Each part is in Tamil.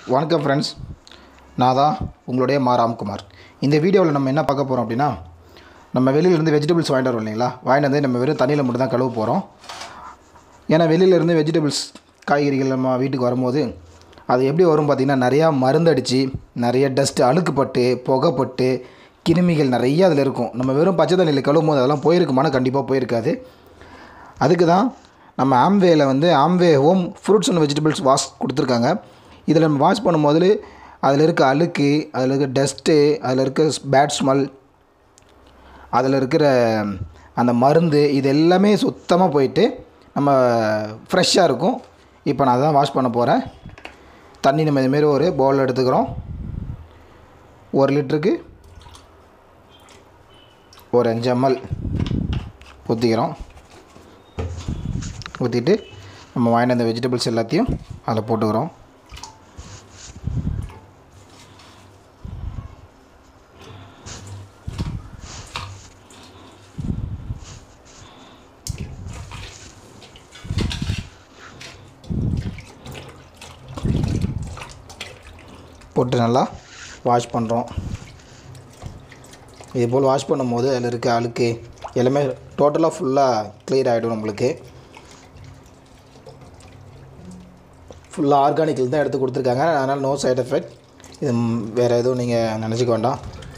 வணக்கம் ஃப்ரெண்ட்ஸ் நான் தான் உங்களுடைய மா ராம்குமார் இந்த வீடியோவில் நம்ம என்ன பார்க்க போகிறோம் அப்படின்னா நம்ம வெளியிலேருந்து வெஜிடபிள்ஸ் வாங்கிட்டு வரோம் இல்லைங்களா வாங்கிட்டு வந்து நம்ம வெறும் தண்ணியில் மட்டும் தான் கழுவ போகிறோம் ஏன்னா வெளியிலேருந்து வெஜிடபிள்ஸ் காய்கறிகள் நம்ம வீட்டுக்கு வரும்போது அது எப்படி வரும் பார்த்திங்கன்னா நிறையா மருந்தடிச்சு நிறைய டஸ்ட்டு அழுக்குப்பட்டு புகைப்பட்டு கிருமிகள் நிறைய அதில் இருக்கும் நம்ம வெறும் பச்சை தண்ணியில் கழுவும் போது அதெல்லாம் போயிருக்குமானா கண்டிப்பாக போயிருக்காது அதுக்கு தான் நம்ம ஆம்வேயில் வந்து Amway home fruits and vegetables wash கொடுத்துருக்காங்க இதில் நம்ம வாஷ் பண்ணும்போது அதில் இருக்க அழுக்கு அதில் இருக்க டஸ்ட்டு அதில் இருக்க பேட் ஸ்மெல் அதில் இருக்கிற அந்த மருந்து இது எல்லாமே சுத்தமாக போயிட்டு நம்ம ஃப்ரெஷ்ஷாக இருக்கும் இப்போ நான் அதான் வாஷ் பண்ண போகிறேன் தண்ணி நம்ம இதுமாரி ஒரு பவுல் எடுத்துக்கிறோம் ஒரு லிட்டருக்கு ஒரு அஞ்சு எம்எல் ஊற்றிக்கிறோம் ஊற்றிட்டு நம்ம வாங்கின அந்த வெஜிடபிள்ஸ் எல்லாத்தையும் அதில் போட்டுக்கிறோம் போட்டு நல்லா வாஷ் பண்ணுறோம் இது போல் வாஷ் பண்ணும்போது அதில் இருக்க அழுக்கு எல்லாமே டோட்டலாக ஃபுல்லாக clear ஆகிடும் நம்மளுக்கு ஃபுல்லாக ஆர்கானிக்கில் தான் எடுத்து கொடுத்துருக்காங்க அதனால் நோ சைடு எஃபெக்ட் இது ம், வேறு எதுவும் நீங்கள் நினச்சிக்க வேண்டாம்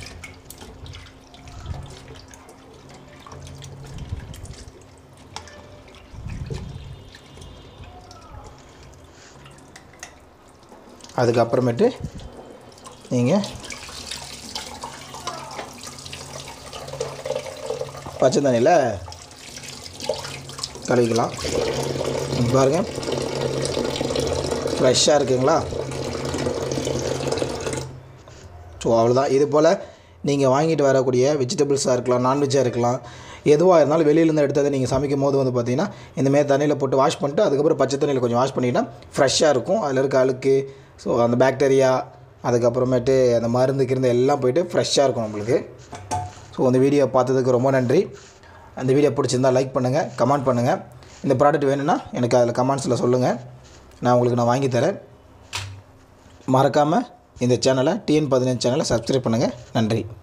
அதுக்கப்புறமேட்டு நீங்கள் பச்சை தண்ணியில் கழுவிக்கலாம் இங்க பாருங்க ஃப்ரெஷ்ஷாக இருக்குங்களா ஸோ அவ்வளோதான் இது போல் நீங்கள் வாங்கிட்டு வரக்கூடிய வெஜிடபிள்ஸாக இருக்கலாம் நான்வெஜ்ஜாக இருக்கலாம் எதுவாக இருந்தாலும் வெளியிலேருந்து எடுத்ததை நீங்கள் சமைக்கும் போது வந்து பார்த்தீங்கன்னா இந்தமாரி தண்ணியில் போட்டு வாஷ் பண்ணிட்டு அதுக்கப்புறம் பச்சை தண்ணியில் கொஞ்சம் வாஷ் பண்ணிட்டா ஃப்ரெஷ்ஷாக இருக்கும் அதில் இருக்க அழுக்கு ஸோ அந்த பாக்டீரியா அதுக்கப்புறமேட்டு அந்த மருந்து கிருந்து எல்லாம் போயிட்டு ஃப்ரெஷ்ஷாக இருக்கும் நம்மளுக்கு ஸோ அந்த வீடியோ பார்த்ததுக்கு ரொம்ப நன்றி அந்த வீடியோ பிடிச்சிருந்தா லைக் பண்ணுங்கள் கமெண்ட் பண்ணுங்கள் இந்த ப்ராடக்ட் வேணும்னா எனக்கு அதில் கமெண்ட்ஸில் சொல்லுங்கள் நான் உங்களுக்கு நான் வாங்கி தரேன் மறக்காமல் இந்த சேனலை டிஎன் பதினஞ்சு சேனலை சப்ஸ்கிரைப் பண்ணுங்கள் நன்றி